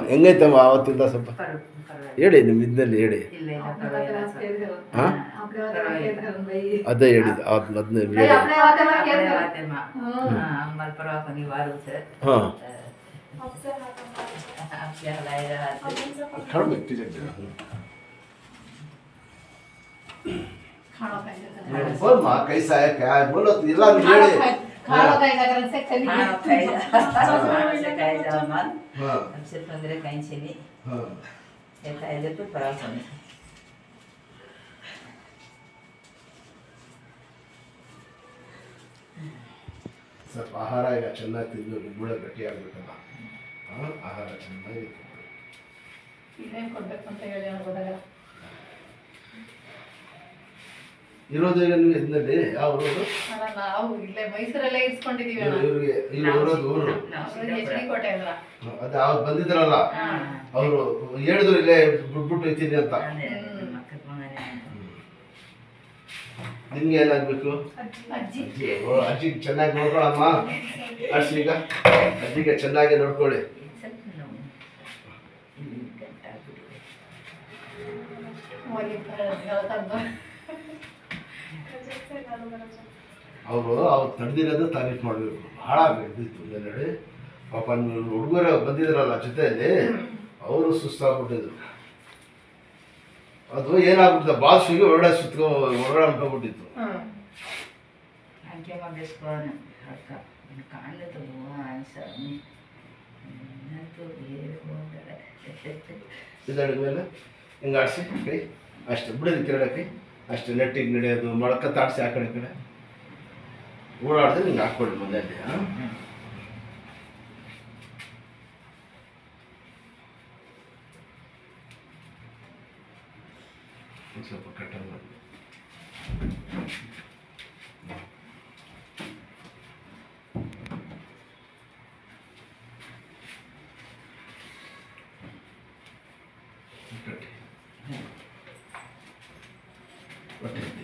ಹೆಂಗೈತಮ್ಮ ಆವತ್ತಿಂದ ಸ್ವಲ್ಪ ಪರ- ಪರವಾಗಿಲ್ಲ. ಹೇಳಿ ನಿಮ್ಮ ಇದ್ದಲ್ಲಿ ಹೇಳಿ ಇಲ್ಲ ಇಲ್ಲ ಪರವಾಗಿಲ್ಲ ಸ್ವಲ್ಪ. ಹಾಂ ಅದೇ ಹೇಳಿದ್ದು ಅವತ್ತು ಮೊದಲು ಹೇಳಿ આપણે વાતેમાં, હા, અમારે પ્રવાસોની વારું છે ಹಾಂ આપણે હલાયેલા હતા. ಕಡಿಮೆ ಟಿಕೆಟ್ बोल माँ कैसा है क्या है बोलो तो इला भी ಹೇಳಿ ખાણો ખાઈ જા. માણસે ખાઈ જાવ માલ. हाँ हमसे पंद्रह कहीं से नहीं हाँ ये खाए तो प्रवासोनी ಸ್ವಲ್ಪ ಆಹಾರ ಈಗ ಚೆನ್ನಾಗಿ ತಿನ್ನಬೇಕು ಮೂಳೆ ಗಟ್ಟಿ ಆಗ್ಬೇಕಲ್ಲ ಹಾಂ ಆಹಾರ ಚೆನ್ನಾಗಿ ತಿನ್ಬೇಕು. ಇರೋದು ಈಗ ನೀವು ಇದರಲ್ಲಿ ಯಾವ ಊರು ನಾವು ಇಲ್ಲೇ ಮೈಸೂರಲ್ಲೇ ಇಸ್ಕೊಂಡಿದೀವಿ ಇವ್ರು- ಇವ್ರಿಗೆ ಇಲ್ಲಿ ಇರೋದು ಊರು ಎಚ್ ಡಿ ಕೋಟೆ ಹತ್ರ ಹ್ಮ್, ಅದೇ ಅವ್ರು ಬಂದಿದ್ರಲ್ಲ ಅವರು ಹೇಳಿದ್ರು ಇಲ್ಲೇ ಬಿಟ್ಬಿಟ್ಟು ಹೋಯ್ತೀನಿ ಅಂತ ನಿಮ್ಗೆ ಏನಾಗಬೇಕು ಅಜ್ಜಿ ಅಜ್ಜಿಗೆ ಚೆನ್ನಾಗಿ ನೋಡ್ಕೊಳಮ್ಮ ಅರ್ಸಿ ಈಗ ಅಜ್ಜಿಗೆ ಚೆನ್ನಾಗಿ ನೋಡ್ಕೊಳ್ಳಿ ಅವರು ಅವ್ರು ತಡೆದಿರೋದು ತಾರೀಫ್ ಮಾಡಬೇಕು ಭಾಳ ಬೆಳೆದಿತ್ತು ಎಲ್ಲೆಡೆ ಪಾಪ ನೀವು ಹುಡುಗರು ಬಂದಿದ್ರಲ್ಲ ಜೊತೆಯಲ್ಲಿ ಅವರು ಸುಸ್ತಾಗ್ಬಿಟ್ಟಿದ್ರು ಅದು ಏನಾಗ್ಬಿಟ್ಟಿದೆ ಬಾಸ್ಗೆ ಒಳ್ಳೆ ಸುತ್ಕೊ ಒಳಗಡೆ ಅನ್ಕೊಂಡ್ಬಿಟ್ಟಿತ್ತು Anche ma bespono, haka, kanne to ansa ni. Nanto ಬೇರೆ ಹೋಗಲ್ಲ. ಇದರ ಮೇಲೆ ಹಿಂಗೆ ಆಡಿಸಿ ಕೈ ಅಷ್ಟೇ ಬಿಡೋದು ಕೆರಡೆ ಕೈ ಅಷ್ಟೇ ನೆಟ್ಟಿಗೆ ನಡೆಯೋದು ಮೊಳಕ ತಾಡಿಸಿ ಆ ಕಡೆ ಈ ಕಡೆ ಓಡಾಡಿದ್ರೆ ಹಿಂಗೆ ಹಾಕ್ಕೊಳ್ಳಿ ಮನೆಯಲ್ಲಿ ಹಾಂ ಒಂದ್ ಸ್ವಲ್ಪ ಕಟ್ಟ ಮಾಡಿ ಕಟ್ಟಿ ಹೊಟ್ಟೆ ಎತ್ತಿ.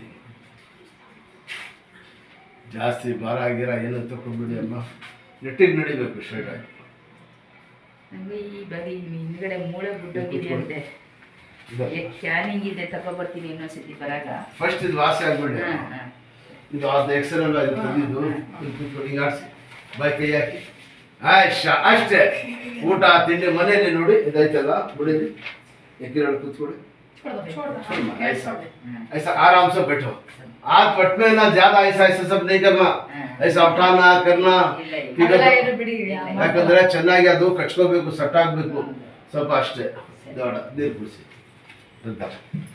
ಜಾಸ್ತಿ ಭಾರ ಆಗಿರ ಏನು ತಗೊಂಡ್ಬಿಡಿ ಅಮ್ಮ ನೆಟ್ಟಿಗೆ ನಡಿಬೇಕು ಸ್ಟ್ರೈಟ್ ಆಗಿ ನಂಗೆ ಈ ಬರೀ ಹಿಂದ್ಗಡೆ ಮೂಳೆ ಗುಡ್ಡೋಗಿದೆ ಅಂತೆ ಇದೆ ಸ್ಕ್ಯಾನಿಂಗ್ ಇದೆ ತಗೊಬರ್ತೀನಿ ಇನ್ನೊಂದ್ಸತಿ ಬರಾಗ ಫಸ್ಟ್ ಇದು ವಾಸಿ ಆಗ್ಬಿಡಿ ಹಾ, ಹಾ. ಇದು ಅದು ಎಕ್ಸೆಲ್ ಅಲ್ಲ ಇದು ತಂದಿದ್ದು ಇದು ಕೂತ್ಕೊಂಡು ಹಿಂಗೆ ಆಡಿಸಿ ಬೈ ಕೈ ಹಾಕಿ ಆಯ್ಷಾ ಅಷ್ಟೇ ಊಟ ತಿಂಡಿ ಮನೆಯಲ್ಲಿ ನೋಡಿ ಇದೈತಲ್ಲ ಬಿಡಿರಿ ಎಕ್ಕಿರೋಳು ಕೂತ್ಕೊಳ್ಳಿ ऐसा ऐसा आराम से बैठो हाथ पट में ना ज्यादा ऐसा ऐसा सब नहीं करना ऐसा उठाना करना ಇಲ್ಲ ಇಲ್ಲ ಈಗ ಅದೆಲ್ಲ ಇರು ಬಿಡಿ ಯಾಕಂದ್ರೆ ಚೆನ್ನಾಗಿ ಅದು ಕಚ್ಕೋಬೇಕು ಸೆಟ್ ಆಗ್ಬೇಕು ಸ್ವಲ್ಪ ಅಷ್ಟೇ ದೊಡ್ಡ ನೀರು ಕುಡಿಸಿ